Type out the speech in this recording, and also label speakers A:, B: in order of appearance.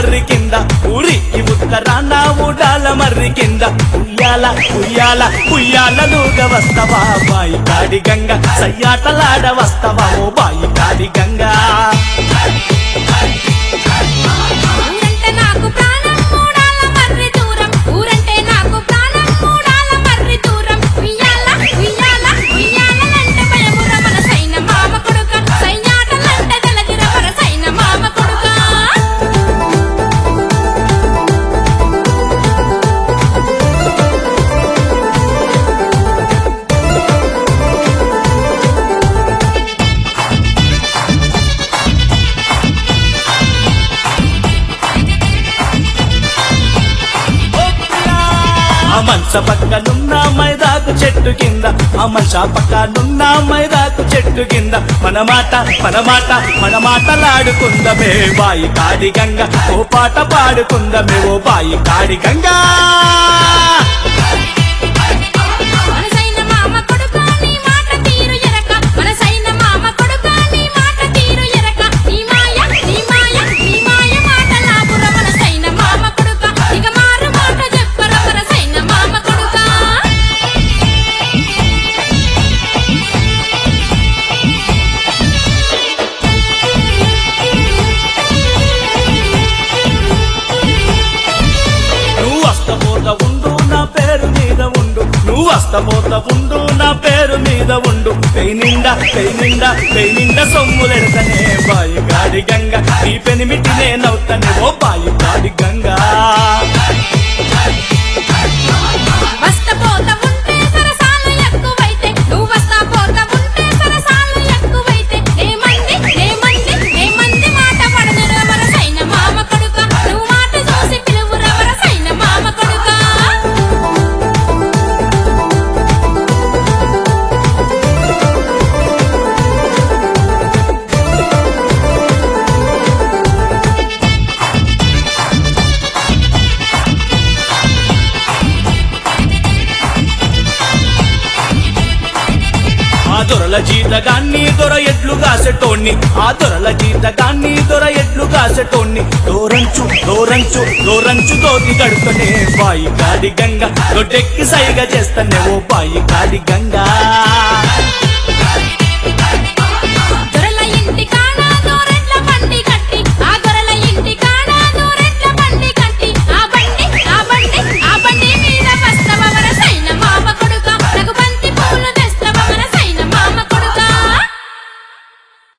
A: మర్రి కింద ఊరి ఈ ఉత్తరాన ఊడాల మర్రి కింద ఉయ్యాల ఉయ్యాల ఉయ్యాలలుగ వస్తవా బాయి కాడి గంగ సయ్యాటలాడ వస్తవా ఓ బాయి కాడి గంగా
B: ఊరంటే నాకు ప్రాణం మూడాల మర్రి దూరం ఊరంటే నాకు ప్రాణం మూడాల మర్రి దూరం ఉయ్యాల ఉయ్యాల ఉయ్యాలంటే భయముర మనసైన మామ కొడుక సైన్యాటలంటే తెలగిర వరసైన మామ కొడుక
A: ఆ మంచ పక్కనున్న మైదాకు చెట్టు కింద ఆ మంచ పక్కనున్న మైదాకు చెట్టు కింద మన మాట మన మాట మన మాటలాడుకుందమే బాయి కాడి గంగ ఓ పాట పాడుకుందమే ఓ బాయి కాడి గంగా
B: మనసైన మామ కొడుక నీ మాట తీరు ఎరక మనసైన మామ కొడుక నీ మాట తీరు ఎరక నీ మాయ నీ మాయ నీ మాయ మాట లాపుర మనసైన మామ కొడుక ఇక మారు మాట చెప్పర వరసైన మామ కొడుక
A: నువ్వు వస్తపోత ఉండు నా పేరు మీద ఉండు నువ్వు వస్తపోత ఉండు నా పేరు మీద ఉండు పెయి నిండా పెయి నిండా పెయి నిండా సొమ్ములెడతనే బాయి గాడి గంగ నీ పెనిమిటి నేనవుతానే ఓ బాయి గాడి గంగా
B: వస్తా పోతా ఉంటే సరసాలు ఎక్కువైతే నువ్వు వస్తా పోతా ఉంటే సరసాలు ఎక్కువైతే నే మంది నే మంది నే మంది మాట పడనుర వరసైన మామ కొడుక నువ్వు మాట చూసి పిలువుర వరసైన మామ కొడుక
A: ఆ దొరల జీతగాన్ని దొర ఎడ్లు కాసెటోణ్ణి ఆ దొరల జీతగాన్ని దొర ఎడ్లు కాసెటోణ్ణి దోరంచు దోరంచు దోరంచు తోటి గడుతనే బాయి కాడి గంగ దొడ్డెక్కి సైగ చేస్తనే ఓ బాయి కాడి గంగా